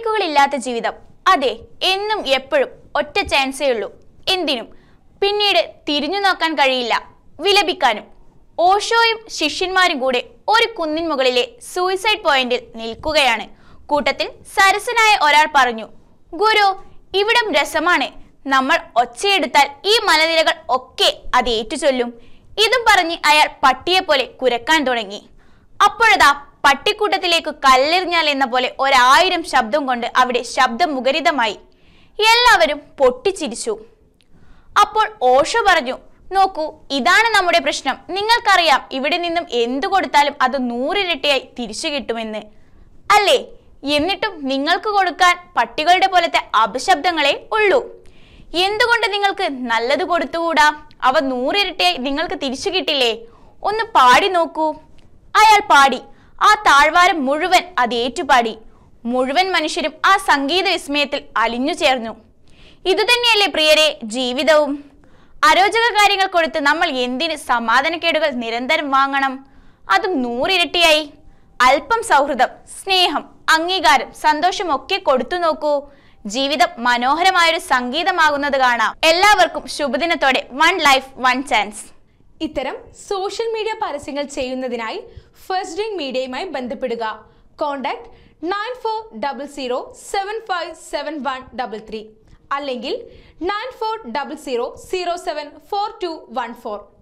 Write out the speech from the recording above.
ബ്രേക്കുകളില്ലാത്ത ജീവിതം അതെ എന്നും എപ്പോഴും ഒറ്റ ചാൻസേ ഉള്ളൂ എന്തിനും പിന്നീട് തിരിഞ്ഞു നോക്കാൻ കഴിയില്ല വിലപിക്കാനും ഓഷോയും ശിഷ്യന്മാരും കൂടെ ഒരു കുന്നിൻ മുകളിലെ സൂയിസൈഡ് പോയിന്റിൽ നിൽക്കുകയാണ് കൂട്ടത്തിൽ സരസനായ ഒരാൾ പറഞ്ഞു ഗുരു ഇവിടം രസമാണ് നമ്മൾ ഒച്ചയെടുത്താൽ ഈ മലനിരകൾ ഒക്കെ അത് ഏറ്റുചൊല്ലും ഇതും പറഞ്ഞ് അയാൾ പട്ടിയെപ്പോലെ കുരക്കാൻ തുടങ്ങി അപ്പോഴതാ പട്ടിക്കൂട്ടത്തിലേക്ക് കല്ലെറിഞ്ഞാൽ എന്ന പോലെ ഒരായിരം ശബ്ദം കൊണ്ട് അവിടെ ശബ്ദം മുഖരിതമായി എല്ലാവരും പൊട്ടിച്ചിരിച്ചു അപ്പോൾ ഓഷോ പറഞ്ഞു നോക്കൂ ഇതാണ് നമ്മുടെ പ്രശ്നം നിങ്ങൾക്കറിയാം ഇവിടെ നിന്നും എന്തു കൊടുത്താലും അത് നൂറിരട്ടിയായി തിരിച്ചു കിട്ടുമെന്ന് അല്ലേ എന്നിട്ടും നിങ്ങൾക്ക് കൊടുക്കാൻ പട്ടികളുടെ പോലത്തെ അപശബ്ദങ്ങളെ ഉള്ളൂ എന്തുകൊണ്ട് നിങ്ങൾക്ക് നല്ലത് കൊടുത്തുകൂടാ അവ നൂറിരട്ടിയായി നിങ്ങൾക്ക് തിരിച്ചു കിട്ടില്ലേ ഒന്ന് പാടി നോക്കൂ അയാൾ പാടി ആ താഴ്വാരം മുഴുവൻ അത് ഏറ്റുപാടി മുഴുവൻ മനുഷ്യരും ആ സംഗീത വിസ്മയത്തിൽ അലിഞ്ഞു ചേർന്നു ഇതുതന്നെയല്ലേ പ്രിയരെ ജീവിതവും അരോചക കാര്യങ്ങൾ കൊടുത്ത് നമ്മൾ എന്തിന് സമാധാനക്കേടുകൾ നിരന്തരം വാങ്ങണം അതും നൂറിരട്ടിയായി അല്പം സൗഹൃദം സ്നേഹം അംഗീകാരം സന്തോഷം ഒക്കെ കൊടുത്തു നോക്കൂ ജീവിതം മനോഹരമായൊരു സംഗീതമാകുന്നത് കാണാം എല്ലാവർക്കും ശുഭദിനത്തോടെ വൺ ലൈഫ് വൺ ചാൻസ് ഇത്തരം സോഷ്യൽ മീഡിയ പരസ്യങ്ങൾ ചെയ്യുന്നതിനായി ഫസ്റ്റ് ഡ്രിങ്ക് മീഡിയയുമായി ബന്ധപ്പെടുക contact nine four double zero seven five seven one double three അല്ലെങ്കിൽ nine four double zero zero seven four two one four